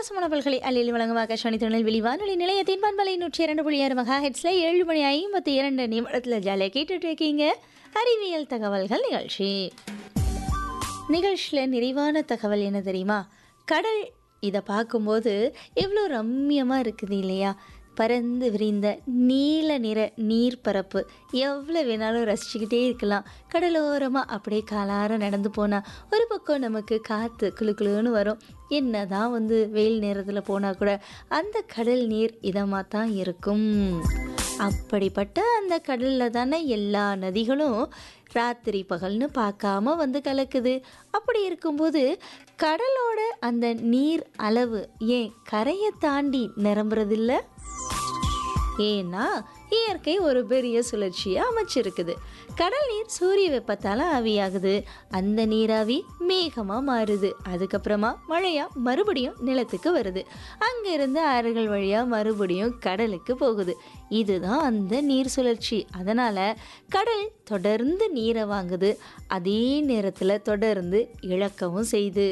பிரகாசமான பல்கலை அள்ளியில் வழங்கும் ஆகாஷவாணி திருநெல்வேலி வானொலி நிலையத்தின் பண்பலை நூற்றி இரண்டு புள்ளி ஆறு மகா ஹெட்ஸ்ல ஏழு மணி ஐம்பத்தி இரண்டு நிமிடத்தில் ஜாலியாக கேட்டுட்டு இருக்கீங்க அறிவியல் தகவல்கள் நிகழ்ச்சி நிகழ்ச்சியில் நிறைவான தகவல் என்ன தெரியுமா கடல் இதை பார்க்கும்போது எவ்வளோ ரம்மியமாக இருக்குது இல்லையா பறந்து விரிந்த நீல நிற நீர்ப்பரப்பு எவ்வளோ வேணாலும் ரசிச்சுக்கிட்டே இருக்கலாம் கடலோரமாக அப்படியே காலார நடந்து போனால் ஒரு பக்கம் நமக்கு காற்று குளு குளுன்னு வரும் என்ன தான் வந்து வெயில் நேரத்தில் போனால் கூட அந்த கடல் நீர் இதமாக தான் இருக்கும் அப்படிப்பட்ட அந்த கடலில் தானே எல்லா நதிகளும் ராத்திரி பகல்னு பார்க்காம வந்து கலக்குது அப்படி இருக்கும்போது கடலோட அந்த நீர் அளவு ஏன் கரையை தாண்டி நிரம்புறதில்ல ஏன்னா இயற்கை ஒரு பெரிய சுழற்சியை அமைச்சிருக்குது கடல் நீர் சூரிய வெப்பத்தால் ஆவியாகுது அந்த நீராவி மேகமாக மாறுது அதுக்கப்புறமா மழையாக மறுபடியும் நிலத்துக்கு வருது அங்கேருந்து ஆறுகள் வழியாக மறுபடியும் கடலுக்கு போகுது இதுதான் அந்த நீர் சுழற்சி அதனால் கடல் தொடர்ந்து நீரை வாங்குது அதே நேரத்தில் தொடர்ந்து இழக்கவும் செய்யுது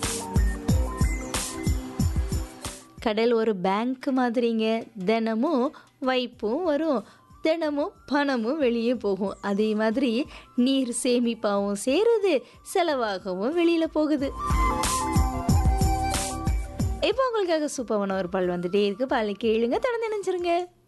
கடல் ஒரு பேங்க் மாதிரிங்க தினமும் வைப்பும் வரும் தினமும் பணமும் வெளியே போகும் அதே மாதிரி நீர் சேமிப்பாகவும் சேருது செலவாகவும் வெளியில் போகுது இப்போ உங்களுக்காக சூப்பரான ஒரு பால் வந்துட்டே இருக்கு பால் கேளுங்க தொடர்ந்து நினைச்சிருங்க